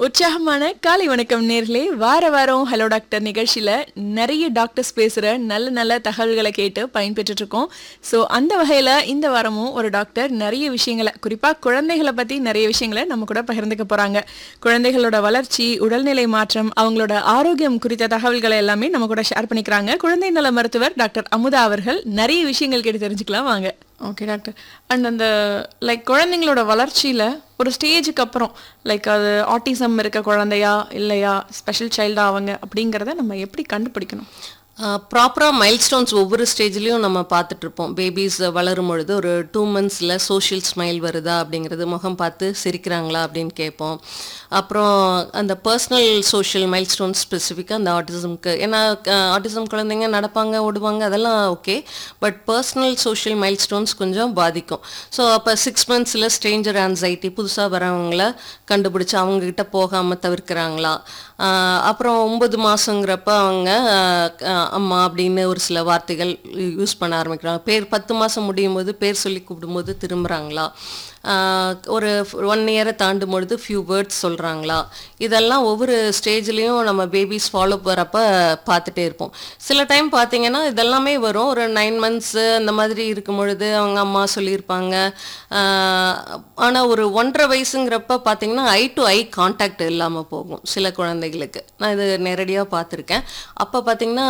உற்சாகமான காலை வணக்கம் நேர்களே வார வாரம் ஹலோ டாக்டர் நிகழ்ச்சியில நிறைய டாக்டர்ஸ் பேசுற நல்ல நல்ல தகவல்களை கேட்டு பயன்பெற்றுட்டு இருக்கோம் ஸோ அந்த வகையில இந்த வாரமும் ஒரு டாக்டர் நிறைய விஷயங்களை குறிப்பா குழந்தைகளை பத்தி நிறைய விஷயங்களை நம்ம கூட பகிர்ந்துக்க போறாங்க குழந்தைகளோட வளர்ச்சி உடல்நிலை மாற்றம் அவங்களோட ஆரோக்கியம் குறித்த தகவல்களை எல்லாமே நம்ம கூட ஷேர் பண்ணிக்கிறாங்க குழந்தை நல மருத்துவர் டாக்டர் அமுதா அவர்கள் நிறைய விஷயங்கள் கேட்டு தெரிஞ்சுக்கலாம் வாங்க ஓகே டாக்டர் அண்ட் அந்த லைக் குழந்தைங்களோட வளர்ச்சியில் ஒரு ஸ்டேஜுக்கு அப்புறம் லைக் அது ஆட்டிசம் இருக்க குழந்தையா இல்லையா ஸ்பெஷல் சைல்டா அவங்க அப்படிங்கிறத நம்ம எப்படி கண்டுபிடிக்கணும் ப்ராப்பராக மைல்ஸ்டோன்ஸ் ஒவ்வொரு ஸ்டேஜ்லேயும் நம்ம பார்த்துட்டு இருப்போம் பேபிஸ் வளரும் பொழுது ஒரு டூ மந்த்ஸில் சோஷியல் ஸ்மைல் வருதா அப்படிங்கிறது முகம் பார்த்து சிரிக்கிறாங்களா அப்படின்னு கேட்போம் அப்புறம் அந்த பர்சனல் சோஷியல் மைல்ஸ்டோன்ஸ் ஸ்பெசிஃபிக்காக அந்த ஆட்டிசம்க்கு ஏன்னா ஆட்டிசம் குழந்தைங்க நடப்பாங்க ஓடுவாங்க அதெல்லாம் okay but personal social milestones கொஞ்சம் பாதிக்கும் ஸோ அப்போ சிக்ஸ் மந்த்ஸில் ஸ்ட்ரேஞ்சர் ஆன்சைட்டி புதுசாக வரவங்கள கண்டுபிடிச்சி அவங்கக்கிட்ட போகாமல் தவிர்க்கிறாங்களா ஆஹ் அப்புறம் ஒன்பது மாதங்கிறப்ப அவங்க ஆஹ் அம்மா அப்படின்னு ஒரு சில வார்த்தைகள் யூஸ் பண்ண ஆரம்பிக்கிறாங்க பேர் பத்து மாதம் முடியும் போது பேர் சொல்லி கூப்பிடும்போது திரும்புகிறாங்களா ஆஹ் ஒரு ஒன் இயரை தாண்டும் பொழுது ஃபியூ வேர்ட்ஸ் சொல்கிறாங்களா இதெல்லாம் ஒவ்வொரு ஸ்டேஜ்லேயும் நம்ம பேபிஸ் ஃபாலோ வரப்ப பார்த்துட்டே இருப்போம் சில டைம் பார்த்தீங்கன்னா இதெல்லாமே வரும் ஒரு நைன் மந்த்ஸு அந்த மாதிரி இருக்கும் பொழுது அவங்க அம்மா சொல்லியிருப்பாங்க ஆனால் ஒரு ஒன்றரை வயசுங்கிறப்ப பார்த்தீங்கன்னா ஐ டு ஐ கான்டாக்ட் இல்லாமல் போகும் சில குழந்தைகளுக்கு நான் இது நேரடியாக பார்த்துருக்கேன் அப்போ பார்த்தீங்கன்னா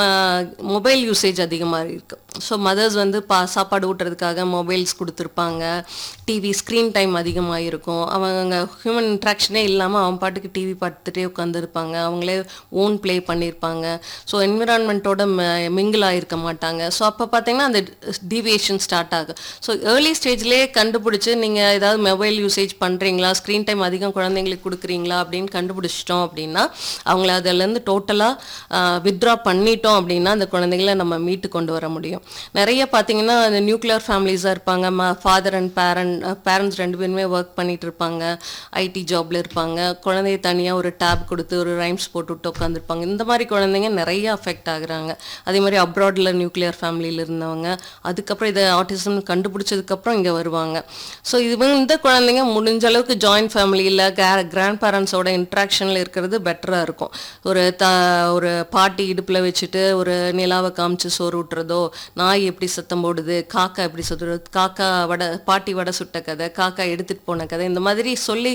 மொபைல் யூசேஜ் அதிகமாக இருக்குது ஸோ மதர்ஸ் வந்து பா சாப்பாடு ஊட்டுறதுக்காக மொபைல்ஸ் கொடுத்துருப்பாங்க டிவி ஸ்க்ரீன் டைம் அதிகமாக இருக்கும் அவங்க ஹியூமன் இன்ட்ராக்ஷனே இல்லாமல் அவன் பாட்டுக்கு டிவி பார்த்துட்டே உட்காந்துருப்பாங்க அவங்களே ஓன் ப்ளே பண்ணியிருப்பாங்க ஸோ என்விரான்மெண்ட்டோட மிங்கிள் ஆகிருக்க மாட்டாங்க ஸோ அப்போ பார்த்தீங்கன்னா அந்த டீவியேஷன் ஸ்டார்ட் ஆகும் ஸோ ஏர்லி ஸ்டேஜ்லேயே கண்டுபிடிச்சி நீங்கள் ஏதாவது மொபைல் யூசேஜ் பண்ணுறீங்களா ஸ்க்ரீன் டைம் அதிகம் குழந்தைங்களுக்கு கொடுக்குறீங்களா அப்படின்னு கண்டுபிடிச்சிட்டோம் அப்படின்னா அவங்கள அதிலேருந்து டோட்டலாக வித்ட்ரா பண்ணிட்டோம் அப்படின்னா அந்த குழந்தைங்கள நம்ம மீட்டு கொண்டு வர முடியும் நிறைய பார்த்தீங்கன்னா அந்த நியூக்ளியர் ஃபேமிலிஸாக இருப்பாங்க ஃபாதர் அண்ட் பேரண்ட் பேரண்ட்ஸ் ரெண்டு பேருமே ஒர்க் பண்ணிட்டு இருப்பாங்க ஐடி ஜாப்ல இருப்பாங்க குழந்தைய தனியாக ஒரு டேப் கொடுத்து ஒரு ரைம்ஸ் போட்டு விட்டு உட்காந்துருப்பாங்க இந்த மாதிரி குழந்தைங்க நிறைய அஃபெக்ட் ஆகுறாங்க அதே மாதிரி அப்ராடில் நியூக்ளியர் ஃபேமிலியில் இருந்தவங்க அதுக்கப்புறம் இதை ஆட்டிசம் கண்டுபிடிச்சதுக்கப்புறம் இங்கே வருவாங்க ஸோ இது வந்து இந்த குழந்தைங்க முடிஞ்ச அளவுக்கு ஜாயின்ட் ஃபேமிலியில் கிராண்ட் பேரண்ட்ஸோட இன்ட்ராக்ஷனில் இருக்கிறது பெட்டராக இருக்கும் ஒரு த ஒரு பாட்டி இடுப்பில் வச்சுட்டு ஒரு நிலாவை காமிச்சு சோறு ஊட்டுறதோ நாய் எப்படி சத்தம் போடுது காக்கா எப்படி சுத்துறது காக்கா வடை பாட்டி வடை சுட்ட கதை காக்கா எடுத்துட்டு போன கதை இந்த மாதிரி சொல்லி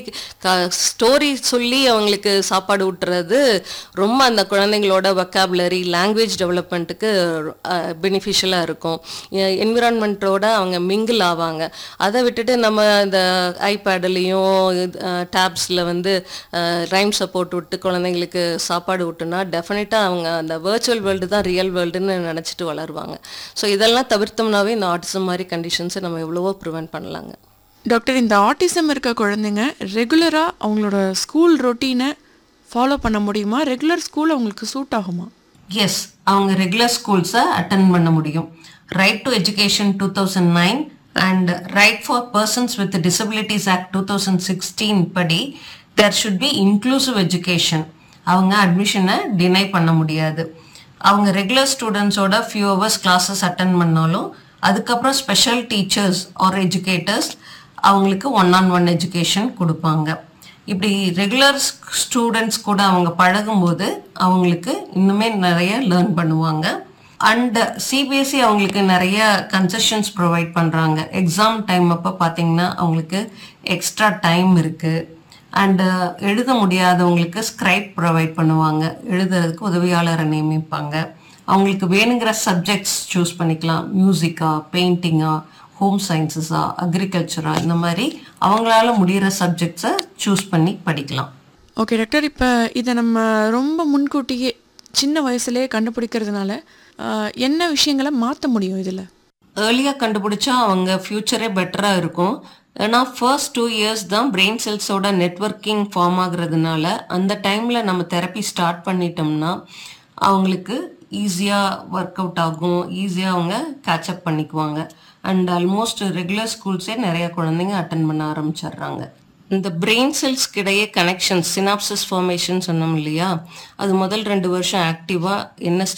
ஸ்டோரி சொல்லி அவங்களுக்கு சாப்பாடு ஊட்டுறது ரொம்ப அந்த குழந்தைங்களோட வொக்காபுலரி லாங்குவேஜ் டெவலப்மெண்ட்டுக்கு பெனிஃபிஷியலாக இருக்கும் என்விரான்மெண்ட்டோட அவங்க மிங்கிள் ஆவாங்க அதை விட்டுட்டு நம்ம இந்த ஐபேட்லேயும் டேப்ஸில் வந்து ரைம்ஸை போட்டு விட்டு குழந்தைங்களுக்கு சாப்பாடு விட்டுனா டெஃபினட்டாக அவங்க அந்த வேர்ச்சுவல் வேர்ல்டு தான் ரியல் வேர்ல்டுன்னு நினச்சிட்டு வளருவாங்க ஸோ இதெல்லாம் தவிர்த்தோம்னாவே இந்த ஆட்டிசம் மாதிரி கண்டிஷன்ஸை நம்ம எவ்வளவோ ப்ரிவென்ட் பண்ணலாங்க டாக்டர் இந்த ஆட்டிசம் இருக்க குழந்தைங்க ரெகுலராக அவங்களோட ஸ்கூல் ரொட்டீனை ஃபாலோ பண்ண முடியுமா ரெகுலர் ஸ்கூல் அவங்களுக்கு சூட் ஆகுமா எஸ் அவங்க ரெகுலர் ஸ்கூல்ஸை அட்டன் பண்ண முடியும் right to education two thousand nine and right for persons with disabilities act two thousand sixteen படி there should be inclusive education அவங்க அட்மிஷனை டினை பண்ண முடியாது அவங்க ரெகுலர் ஸ்டூடெண்ட்ஸோட ஃபியூ ஹவர்ஸ் கிளாஸஸ் அட்டன் பண்ணாலும் அதுக்கப்புறம் ஸ்பெஷல் டீச்சர்ஸ் ஆர் எஜுகேட்டர்ஸ் அவங்களுக்கு ஒன் ஆன் ஒன் எஜுகேஷன் கொடுப்பாங்க இப்படி ரெகுலர் ஸ்டூடெண்ட்ஸ் கூட அவங்க பழகும்போது அவங்களுக்கு இன்னுமே நிறைய லேர்ன் பண்ணுவாங்க அண்ட் சிபிஎஸ்சி அவங்களுக்கு நிறைய கன்செஷன்ஸ் ப்ரொவைட் பண்ணுறாங்க எக்ஸாம் டைம் அப்போ பார்த்தீங்கன்னா அவங்களுக்கு எக்ஸ்ட்ரா டைம் இருக்குது அண்டு எழுத முடியாதவங்களுக்கு ஸ்க்ரைப் ப்ரொவைட் பண்ணுவாங்க எழுதுறதுக்கு உதவியாளரை நியமிப்பாங்க அவங்களுக்கு வேணுங்கிற சப்ஜெக்ட்ஸ் சூஸ் பண்ணிக்கலாம் மியூசிக்கா பெயிண்டிங்கா ஹோம் சயின்சஸா அக்ரிகல்ச்சரா இந்த மாதிரி அவங்களால முடிகிற சப்ஜெக்ட்ஸை சூஸ் பண்ணி படிக்கலாம் ஓகே டாக்டர் இப்போ இதை நம்ம ரொம்ப முன்கூட்டியே சின்ன வயசுலேயே கண்டுபிடிக்கிறதுனால ஆஹ், என்ன விஷயங்களை மாற்ற முடியும் இதில் ஏர்லியாக கண்டுபிடிச்சா அவங்க ஃப்யூச்சரே பெட்டராக இருக்கும் ஏன்னா ஃபர்ஸ்ட் டூ இயர்ஸ் தான் பிரெயின் செல்ஸோட நெட்வொர்க்கிங் ஃபார்ம் ஆகுறதுனால அந்த டைமில் நம்ம தெரப்பி ஸ்டார்ட் பண்ணிட்டோம்னா அவங்களுக்கு ஈஸியாக ஒர்க் அவுட் ஆகும் ஈஸியாக அவங்க கேட்சப் பண்ணிக்குவாங்க அண்ட் ஆல்மோஸ்ட் ரெகுலர் ஸ்கூல்ஸே நிறைய குழந்தைங்க அட்டன் பண்ண ஆரம்பிச்சிடுறாங்க இந்த பிரெயின் செல்ஸ்க்கு இடையே கனெக்ஷன் சினாப்சிஸ் ஃபார்மேஷன் சொன்னோம் இல்லையா அது முதல் ரெண்டு வருஷம் ஆக்டிவாக என்ன